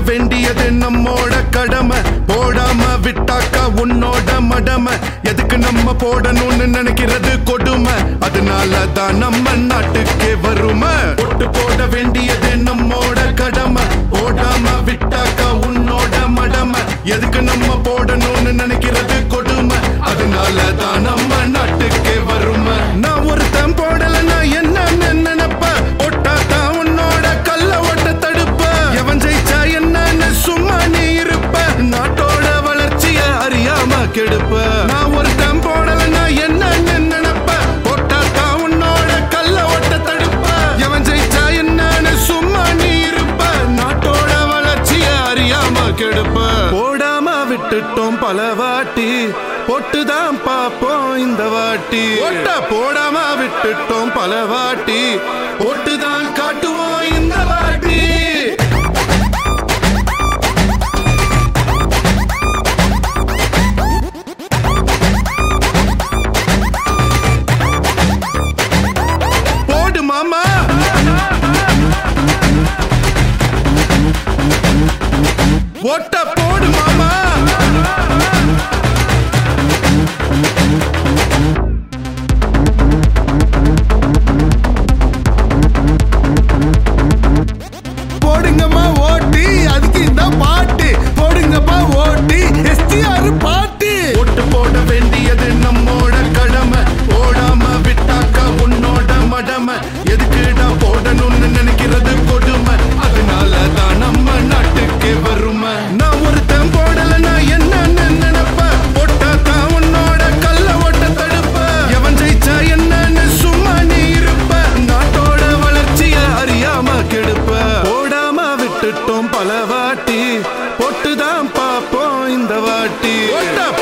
வேண்டியது நம்மோட கடமை போடாம விட்டாக்கா உன்னோட மடமை எதுக்கு நம்ம போடணும்னு நினைக்கிறது கொடுமை அதனால தான் நம்ம நாட்டுக்கே வருமை ஒட்டு போட வேண்டியது நம்மோட கடமை போடாம விட்டாக்கா உன்னோட மடமை எதுக்கு நம்ம போடணும்னு நினைக்கிறது கொடுமை அதனால தான் நம்ம நாட்டுக்கே வருமை நான் ஒருத்தன் போடலன்னா என்னன்னு நினைப்ப ஒட்டா தான் உன்னோட கல்ல ஓட்ட தடுப்ப எவன் ஜெயிச்சா என்னன்னு சும்மா நீ இருப்ப நாட்டோட வளர்ச்சிய அறியாம கெடுப்ப நான் ஒருத்தன் போடலன்னா என்னன்னு நினைப்ப ஒட்டா தான் உன்னோட கல்ல ஓட்ட தடுப்ப எவன் ஜெயிச்சா என்னன்னு சும்மா நீ இருப்ப நாட்டோட வளர்ச்சிய அறியாம கெடுப்ப போடாம விட்டுட்டோம் பல வாட்டி பொட்டுதான் பாப்போம் இந்த வாட்டி ஒட்ட போடாம விட்டுட்டோம் பல வாட்டி பொட்டுதான் காட்டுவோம் இந்த வாட்டி போடு மாமா ஒட்ட போடு மாமா போடுங்கம்மா ஓட்டி அதுக்கு இந்த பாட்டு போடுங்கப்பா ஓட்டி எஸ்டிஆர் பாட்டு ஒட்டு போட வேண்டியது நம்மோட கடமை போடாம விட்டாக்கா உன்னோட மடமை எதுக்குடா போடணும்னு நினைக்கிறது கொடுமை அதனால தான் நம்ம நாட்டுக்கு வருமை நான் ஒருத்தன் போடலன்னா என்னன்னு நினைப்ப போட்டா தான் உன்னோட கல்ல ஓட்ட தடுப்ப எவன் ஜெயிச்சா என்னன்னு சும்மா நீ இருப்ப நாட்டோட வளர்ச்சிய அறியாம கெடுப்ப போடாம விட்டுட்டோம் பல வாட்டி பொட்டுதான் பாப்போம் இந்த வாட்டி ஒட்ட